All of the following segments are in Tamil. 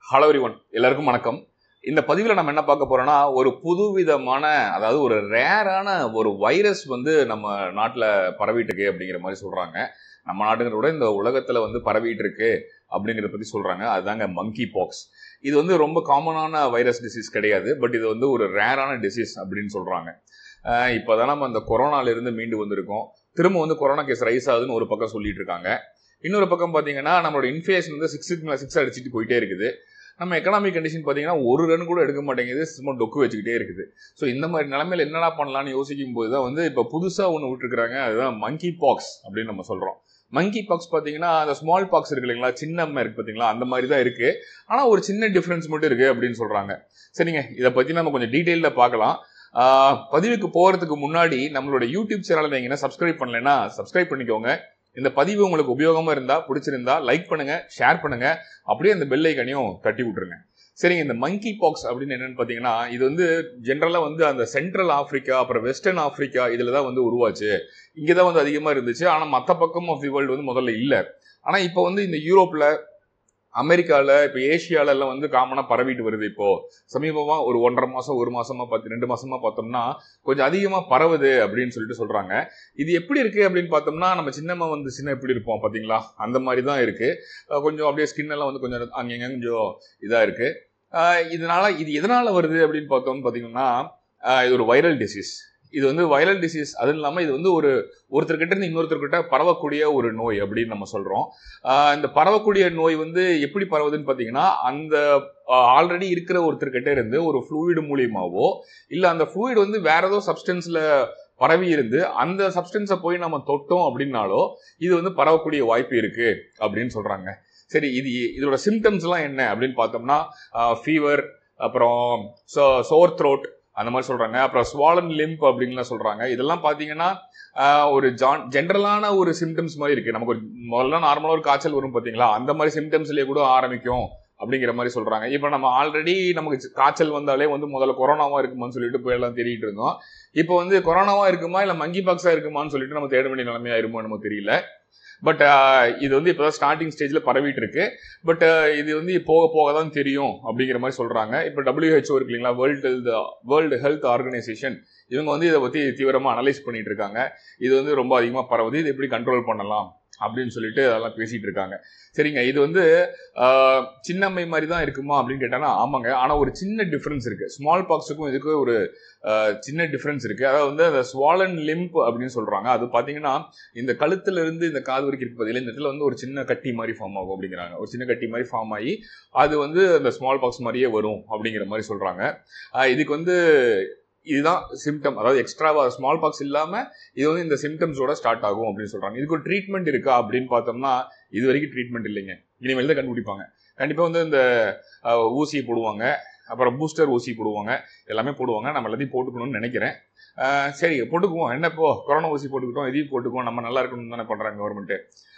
ஹலோ ஒன் எல்லாருக்கும் வணக்கம் இந்த பதிவில் நம்ம என்ன பார்க்க போறோம்னா ஒரு புதுவிதமான அதாவது ஒரு ரேரான ஒரு வைரஸ் வந்து நம்ம நாட்டில் பரவிட்டு இருக்கு அப்படிங்கிற மாதிரி சொல்றாங்க நம்ம நாட்டுங்கிறத விட இந்த உலகத்தில் வந்து பரவிட்டு இருக்கு அப்படிங்கிறத பற்றி சொல்றாங்க அதுதாங்க மங்கி பாக்ஸ் இது வந்து ரொம்ப காமனான வைரஸ் டிசீஸ் கிடையாது பட் இது வந்து ஒரு ரேரான டிசீஸ் அப்படின்னு சொல்றாங்க ஆஹ் இப்போதான் நம்ம அந்த கொரோனால இருந்து மீண்டு வந்திருக்கோம் திரும்ப வந்து கொரோனா கேஸ் ரைஸ் ஆகுதுன்னு ஒரு பக்கம் சொல்லிட்டு இருக்காங்க இன்னொரு பக்கம் பார்த்தீங்கன்னா நம்மளோட இன்ஃபிளேஷன் வந்து சிக்ஸுக்கு மேலே சிக்ஸ் அடிச்சுட்டு போயிட்டே இருக்குது நம்ம எக்கனாமிக் கண்டிஷன் பார்த்தீங்கன்னா ஒரு ரன் கூட எடுக்க மாட்டேங்குது சும்மா டொக்கு வச்சுக்கிட்டே இருக்குது ஸோ இந்த மாதிரி நிலமையில என்னடா பண்ணலாம்னு யோசிக்கும் போது தான் வந்து இப்போ புதுசாக ஒன்று விட்டுருக்காங்க அதுதான் மங்கி பாக்ஸ் அப்படின்னு நம்ம சொல்கிறோம் மங்கி பாக்ஸ் பார்த்தீங்கன்னா அந்த ஸ்மால் பாக்ஸ் இருக்கு இல்லைங்களா சின்ன அம்மா இருக்கு பார்த்தீங்களா அந்த மாதிரி தான் இருக்கு ஆனால் ஒரு சின்ன டிஃப்ரென்ஸ் மட்டும் இருக்கு அப்படின்னு சொல்கிறாங்க சரிங்க இதை பற்றி நம்ம கொஞ்சம் டீட்டெயிலில் பார்க்கலாம் ஆஹ் பதிவுக்கு போகிறதுக்கு முன்னாடி நம்மளோட யூடியூப் சேனலை நீங்கள் என்ன சப்ஸ்கிரைப் பண்ணலைன்னா சப்ஸ்கிரைப் பண்ணிக்கோங்க இந்த பதிவு உங்களுக்கு உபயோகமாக இருந்தால் பிடிச்சிருந்தா லைக் பண்ணுங்க ஷேர் பண்ணுங்க அப்படியே அந்த பெல் ஐக்கனையும் தட்டி விட்டுருங்க சரிங்க இந்த மங்கி பாக்ஸ் அப்படின்னு என்னன்னு பார்த்தீங்கன்னா இது வந்து ஜென்ரலாக வந்து அந்த சென்ட்ரல் ஆப்பிரிக்கா அப்புறம் வெஸ்டர்ன் ஆப்பிரிக்கா இதில் தான் வந்து உருவாச்சு இங்கே தான் வந்து அதிகமாக இருந்துச்சு ஆனால் மற்ற பக்கம் ஆஃப் தி வேர்ல்டு வந்து முதல்ல இல்லை ஆனால் இப்போ வந்து இந்த யூரோப்பில் அமெரிக்காவில் இப்போ ஏஷியால எல்லாம் வந்து காமனாக பரவிட்டு வருது இப்போ சமீபமாக ஒரு ஒன்றரை மாதம் ஒரு மாசமா பார்த்து ரெண்டு மாசமா பார்த்தோம்னா கொஞ்சம் அதிகமாக பரவுது அப்படின்னு சொல்லிட்டு சொல்கிறாங்க இது எப்படி இருக்கு அப்படின்னு பார்த்தோம்னா நம்ம சின்னம்மா வந்து சின்ன எப்படி இருப்போம் பார்த்தீங்களா அந்த மாதிரி தான் இருக்கு அஹ் கொஞ்சம் அப்படியே ஸ்கின் எல்லாம் வந்து கொஞ்சம் அங்கங்க கொஞ்சம் இதாக இருக்கு அஹ் இதனால இது எதனால வருது அப்படின்னு பார்த்தோம்னு பார்த்தீங்கன்னா அஹ் இது ஒரு வைரல் டிசீஸ் இது வந்து வைரல் டிசீஸ் அதுவும் இல்லாமல் இது வந்து ஒரு ஒருத்தர்கிட்ட இருந்து இன்னொருத்தர்கிட்ட பரவக்கூடிய ஒரு நோய் அப்படின்னு நம்ம சொல்கிறோம் இந்த பரவக்கூடிய நோய் வந்து எப்படி பரவுதுன்னு பார்த்தீங்கன்னா அந்த ஆல்ரெடி இருக்கிற ஒருத்தர்கிட்ட இருந்து ஒரு ஃப்ளூயிடு மூலியமாவோ இல்லை அந்த ஃப்ளூயிட் வந்து வேற ஏதோ சப்ஸ்டன்ஸில் பரவி இருந்து அந்த சப்ஸ்டன்ஸை போய் நம்ம தொட்டோம் அப்படின்னாலோ இது வந்து பரவக்கூடிய வாய்ப்பு இருக்கு அப்படின்னு சொல்றாங்க சரி இது இதோட சிம்டம்ஸ்லாம் என்ன அப்படின்னு பார்த்தோம்னா ஃபீவர் அப்புறம் சோர் த்ரோட் அந்த மாதிரி சொல்றாங்க அப்புறம் ஸ்வாலன் லிம்ப் அப்படின்லாம் சொல்றாங்க இதெல்லாம் பார்த்தீங்கன்னா ஆஹ், ஒரு ஜான் ஜென்ரலான ஒரு சிம்டம்ஸ் மாதிரி இருக்கு நமக்கு ஒரு முதல்ல நார்மலாக ஒரு காய்ச்சல் வரும் பார்த்தீங்களா அந்த மாதிரி சிம்டம்ஸ்லேயே கூட ஆரம்பிக்கும் அப்படிங்கிற மாதிரி சொல்றாங்க இப்போ நம்ம ஆல்ரெடி நமக்கு சி- காய்ச்சல் வந்தாலே வந்து முதல்ல கொரோனாவா இருக்குமான்னு சொல்லிட்டு போய் எல்லாம் தேடிட்டு இருந்தோம் இப்போ வந்து கொரோனாவா இருக்குமா இல்லை மங்கி பாக்ஸா இருக்குமான்னு சொல்லிட்டு நம்ம தேட வேண்டிய நிலைமையாயிருமோ நமக்கு தெரியல பட் இது வந்து இப்போதான் ஸ்டார்டிங் ஸ்டேஜில் பரவிட்டு இருக்கு பட் இது வந்து போக போக தான் தெரியும் அப்படிங்கிற மாதிரி சொல்றாங்க இப்போ WHO இருக்கு இல்லைங்களா world health world health organisation இவங்க வந்து இதை பற்றி தீவிரமாக அனலைஸ் பண்ணிட்டு இருக்காங்க இது வந்து ரொம்ப அதிகமாக பரவுது இது எப்படி கண்ட்ரோல் பண்ணலாம் அப்படின்னு சொல்லிட்டு அதெல்லாம் பேசிட்டு இருக்காங்க சரிங்க இது வந்து ஆஹ், சின்னம்மை மாதிரி தான் இருக்குமா அப்படின்னு கேட்டாங்கன்னா ஆமாங்க ஆனால் ஒரு சின்ன டிஃப்ரென்ஸ் இருக்கு ஸ்மால் பாக்ஸுக்கும் இதுக்கு ஒரு ஆஹ், சின்ன டிஃப்ரென்ஸ் இருக்கு அதாவது வந்து அந்த ஸ்வாலன் லிம்ப் அப்படின்னு சொல்றாங்க அது பார்த்தீங்கன்னா இந்த கழுத்துல இருந்து இந்த காது வரைக்கும் இருக்கு பதில் இந்த இடத்துல வந்து ஒரு சின்ன கட்டி மாதிரி ஃபார்ம் ஆகும் அப்படிங்கிறாங்க ஒரு சின்ன கட்டி மாதிரி ஃபார்ம் ஆகி அது வந்து அந்த ஸ்மால் பாக்ஸ் மாதிரியே வரும் அப்படிங்கிற மாதிரி சொல்றாங்க ஆஹ் இதுக்கு வந்து இதுதான் சிம்டம் அதாவது எக்ஸ்ட்ராவா ஸ்மால் பாக்ஸ் இல்லாம இது வந்து இந்த சிம்டம்ஸோட ஸ்டார்ட் ஆகும் அப்படின்னு சொல்றாங்க இதுக்கு ஒரு ட்ரீட்மெண்ட் இருக்கா அப்படின்னு பார்த்தோம்னா இது வரைக்கும் ட்ரீட்மெண்ட் இல்லைங்க இனிமேல் தான் கண்டுபிடிப்பாங்க கண்டிப்பா வந்து இந்த ஆஹ், ஊசி போடுவாங்க அப்புறம் பூஸ்டர் ஊசி போடுவாங்க எல்லாமே போடுவாங்க நம்ம எல்லாத்தையும் போட்டுக்கணும்னு நினைக்கிறேன் ஆஹ் சரி போட்டுக்குவோம் என்ன இப்போ கொரோனா ஊசி போட்டுக்கிட்டோம் இதையும் போட்டுக்குவோம் நம்ம நல்லா இருக்கணும்னு தானே பண்றாங்க கவர்மெண்ட்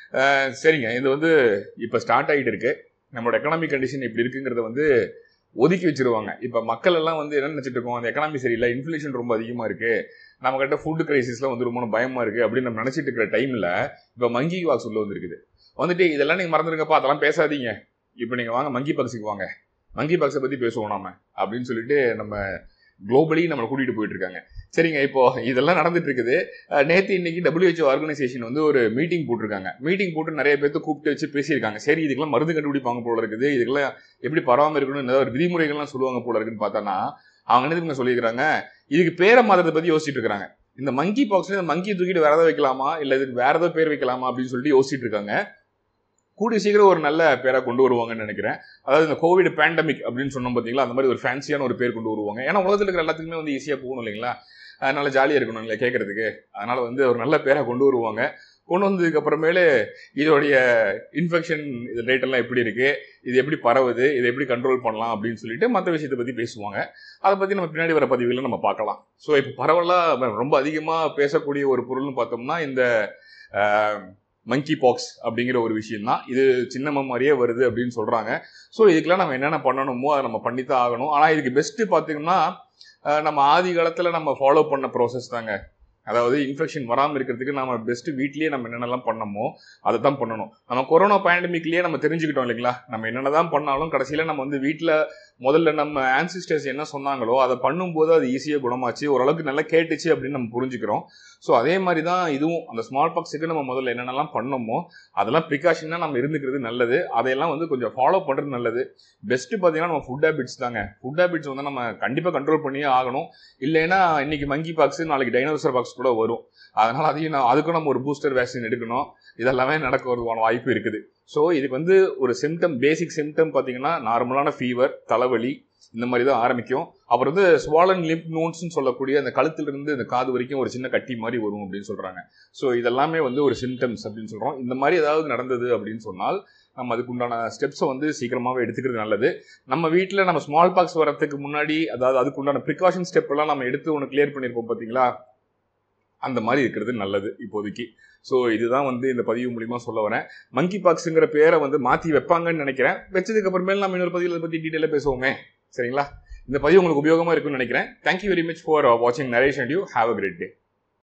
சரிங்க இது வந்து இப்போ ஸ்டார்ட் ஆகிட்டு இருக்கு நம்மளோட எக்கனாமிக் கண்டிஷன் இப்படி இருக்குங்கிறத வந்து ஒதுக்கி வச்சிருவாங்க இப்போ மக்கள் எல்லாம் வந்து என்ன நினைச்சிட்டு இருக்கோம் அந்த எக்கனாமி சரியில்லை இன்ஃப்ளேஷன் ரொம்ப அதிகமா இருக்கு நம்ம கிட்ட ஃபுட் கிரைசிஸ்லாம் வந்து ரொம்ப பயமா இருக்கு அப்படின்னு நம்ம நினைச்சிட்டு இருக்கிற டைம்ல இப்போ மங்கி வாக்ஸ் உள்ள வந்துருக்குது வந்துட்டு இதெல்லாம் நீங்க மறந்துருங்கப்பா அதெல்லாம் பேசாதீங்க இப்போ நீங்க வாங்க மங்கி பாக்ஸுக்கு வாங்க மங்கி பாக்ஸை பத்தி பேசுவோம் நாம அப்படின்னு சொல்லிட்டு நம்ம குளோபலி நம்மளை கூட்டிட்டு போயிட்டு இருக்காங்க சரிங்க இப்போ இதெல்லாம் நடந்துட்டு இருக்குது அஹ் நேத்து இன்னைக்கு WHO ஆர்கனைசேஷன் வந்து ஒரு மீட்டிங் போட்டிருக்காங்க மீட்டிங் போட்டு நிறைய பேர்த்த கூப்பிட்டு வச்சு பேசியிருக்காங்க சரி இதுக்கெல்லாம் மருந்து கண்டுபிடிப்பாங்க போல இருக்குது இதுக்கெல்லாம் எப்படி பரவாம இருக்கணும் ஏதாவது ஒரு விதிமுறைகள்லாம் சொல்லுவாங்க போல இருக்குன்னு பார்த்தானா அவங்க என்ன தெரியுமா சொல்லியிருக்காங்க இதுக்கு பேரை மாதத்தை பத்தி யோசிச்சுட்டு இருக்காங்க இந்த மங்கி பாக்ஸ்ல இந்த மங்கி தூக்கிட்டு வேற ஏதாவது வைக்கலாமா இல்ல இதுக்கு வேற ஏதாவது பேர் வைக்கலாமா அப்படின்னு சொல்லிட்டு யோசிச்சுட்டு இருக்காங்க கூடிய சீக்கிரம் ஒரு நல்ல பேரா கொண்டு வருவாங்கன்னு நினைக்கிறேன் அதாவது இந்த கோவிட் பேண்டமிக் அப்படின்னு சொன்னோம் பார்த்தீங்களா அந்த மாதிரி ஒரு ஃபேன்சியான ஒரு பேர் கொண்டு வருவாங்க ஏன்னா உலகத்தில் இருக்கிற எல்லாத்துக்குமே வந்து ஈஸியாக போகணும் இல்லைங்களா அதனால ஜாலியாக இருக்கணும் இல்லையா கேட்கறதுக்கு அதனால வந்து ஒரு நல்ல பேரை கொண்டு வருவாங்க கொண்டு வந்ததுக்கு அப்புறமேலே இதோடைய இன்ஃபெக்ஷன் இது ரேட் எல்லாம் எப்படி இருக்கு இது எப்படி பரவுது இதை எப்படி கண்ட்ரோல் பண்ணலாம் அப்படின்னு சொல்லிட்டு மற்ற விஷயத்தை பற்றி பேசுவாங்க அதை பற்றி நம்ம பின்னாடி வர பதிவுகளை நம்ம பார்க்கலாம் ஸோ இப்போ பரவலாக ரொம்ப அதிகமாக பேசக்கூடிய ஒரு பொருள்னு பார்த்தோம்னா இந்த மங்கி பாக்ஸ் அப்படிங்கிற ஒரு விஷயம் தான் இது சின்னம்மா மாதிரியே வருது அப்படின்னு சொல்கிறாங்க ஸோ இதுக்கெல்லாம் நம்ம என்னென்ன பண்ணணுமோ அதை நம்ம பண்ணித்தான் ஆகணும் ஆனால் இதுக்கு பெஸ்ட்டு பார்த்தீங்கன்னா அஹ், நம்ம ஆதி காலத்தில் நம்ம ஃபாலோ பண்ண ப்ராசஸ் தாங்க அதாவது இன்ஃபெக்ஷன் வராமல் இருக்கிறதுக்கு நம்ம பெஸ்ட் வீட்லயே நம்ம என்னென்னலாம் பண்ணமோ அதை தான் பண்ணணும் நம்ம கொரோனா பேண்டமிக்லயே நம்ம தெரிஞ்சுக்கிட்டோம் இல்லைங்களா நம்ம என்னென்னதான் பண்ணாலும் கடைசியில நம்ம வந்து வீட்டில் முதல்ல நம்ம ஆன்சிஸ்டர்ஸ் என்ன சொன்னாங்களோ அதை பண்ணும்போது அது ஈஸியாக குணமாச்சு ஓரளவுக்கு நல்லா கேட்டுச்சு அப்படின்னு நம்ம புரிஞ்சுக்கிறோம் ஸோ அதே மாதிரி தான் இதுவும் அந்த ஸ்மால் பாக்ஸுக்கு நம்ம முதல்ல என்னென்னலாம் பண்ணோமோ அதெல்லாம் ப்ரிகாஷனாக நம்ம இருந்துக்கிறது நல்லது அதையெல்லாம் வந்து கொஞ்சம் ஃபாலோ பண்ணுறது நல்லது பெஸ்ட்டு பார்த்தீங்கன்னா நம்ம ஃபுட் ஹேபிட்ஸ் தாங்க ஃபுட் ஹேபிட்ஸ் வந்து நம்ம கண்டிப்பாக கண்ட்ரோல் பண்ணியே ஆகணும் இல்லைன்னா இன்னைக்கு மங்கி பாக்ஸ் நாளைக்கு டைனோசர் பாக்ஸ் கூட வரும் அதனால அதையும் நான் அதுக்கும் நம்ம ஒரு பூஸ்டர் வேக்சின் எடுக்கணும் இதெல்லாமே நடக்கிறதுக்கான வாய்ப்பு இருக்குது ஸோ இதுக்கு வந்து ஒரு சிம்டம் பேசிக் சிம்டம் பார்த்தீங்கன்னா நார்மலான ஃபீவர் தலைவலி இந்த மாதிரி தான் ஆரம்பிக்கும் அப்புறம் வந்து ஸ்வாலன் லிம்ப் நோன்ஸ்னு சொல்லக்கூடிய அந்த கழுத்திலிருந்து இந்த காது வரைக்கும் ஒரு சின்ன கட்டி மாதிரி வரும் அப்படின்னு சொல்றாங்க ஸோ இதெல்லாமே வந்து ஒரு சிம்டம்ஸ் அப்படின்னு சொல்றோம் இந்த மாதிரி ஏதாவது நடந்தது அப்படின்னு சொன்னால் நம்ம அதுக்கு உண்டான ஸ்டெப்ஸை வந்து சீக்கிரமாகவே எடுத்துக்கிறது நல்லது நம்ம வீட்டில் நம்ம ஸ்மால் பாக்ஸ் வரதுக்கு முன்னாடி அதாவது அதுக்கு உண்டான ப்ரிகாஷன் ஸ்டெப் எல்லாம் நம்ம எடுத்து ஒன்று கிளியர் பண்ணியிருப்போம் பார்த்தீங்களா அந்த மாதிரி இருக்கிறது நல்லது இப்போதைக்கு ஸோ இதுதான் வந்து இந்த பதிவு மூலியமா சொல்ல வரேன் மங்கி பாக்ஸுங்கிற பேரை வந்து மாற்றி வைப்பாங்கன்னு நினைக்கிறேன் வச்சதுக்கு அப்புறமேல் நம்ம இன்னொரு பதிவில் இதை பற்றி டீட்டெயிலாக பேசுவோமே சரிங்களா இந்த பதிவு உங்களுக்கு உபயோகமாக இருக்கும்னு நினைக்கிறேன் தேங்க்யூ வெரி மச் ஃபார் வாட்சிங் narration you have a great day